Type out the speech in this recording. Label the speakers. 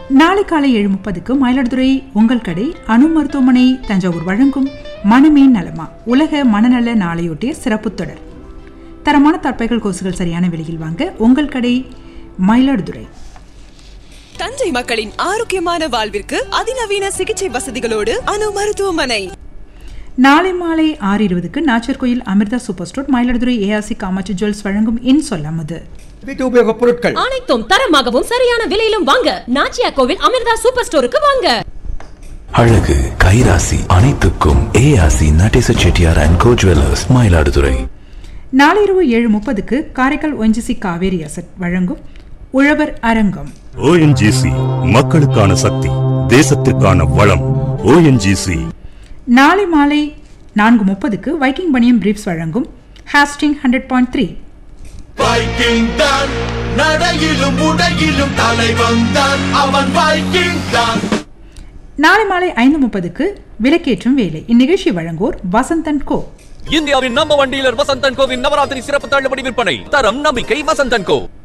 Speaker 1: நாளை காலை ஏழு முப்பதுக்கு மயிலாடுதுறை உங்கள் கடை அணு மருத்துவமனை தஞ்சாவூர் வழங்கும் மனமே நலமா உலக மனநல நாளையொட்டிய சிறப்பு தொடர் தரமான தற்பைகள் கோசுகள் சரியான விலையில் வாங்க உங்கள் கடை மயிலாடுதுறை
Speaker 2: தஞ்சை மக்களின் ஆரோக்கியமான வாழ்விற்கு அதிநவீன சிகிச்சை வசதிகளோடு அணு மருத்துவமனை
Speaker 1: நாளை மாலை ஆறு இருபதுக்கு Nachiarkoil Amirtha super store Mayiladuthurai ARC Kamatchi jewels வழங்கும் இன் சொல்லாமது
Speaker 3: வீட்டு உபயோகப் பொருட்கள்
Speaker 4: அனைத்தும் தரமாகவும் சரியான விலையிலும் வாங்க நாச்சியா கோவில் அமிர்தா சூப்பர் ஸ்டோருக்கு வாங்க
Speaker 5: அழகு கைராசி அனைத்துக்கும் ARC Natesa Chettiar and co jewellers Mayiladuthurai
Speaker 1: நாளை இரவு ஏழு முப்பதுக்கு காரைக்கால் ஒன்ஜிசி காவேரி அசட் வழங்கும் உழவர் அரங்கம்
Speaker 6: ஓஎன்ஜிசி மக்களுக்கான சக்தி தேசத்திற்கான வளம் ஓஎன்ஜிசி
Speaker 1: நாளை மாலை நான்கு முப்பதுக்கு வைக்கிங் பனியம் பிரீப்ஸ் வழங்கும் hosting hundred point three
Speaker 7: Viking தான் நடையிலும் உடையிலும் தலைவன் தான் அவன் வைக்கிங் தான்
Speaker 1: நாளை மாலை ஐந்து முப்பதுக்கு விலக்கேற்றும் வேலை இந்நிகழ்ச்சி வழங்குவோர் வசந்தன் கோ
Speaker 8: இந்தியாவின் நம்ப வண்டியிலர் வசந்தன் கோவின் நவராத்திரி சிறப்பு தள்ளுபடி விற்பனை தரம் நம்பிக்கை வசந்தன் கோ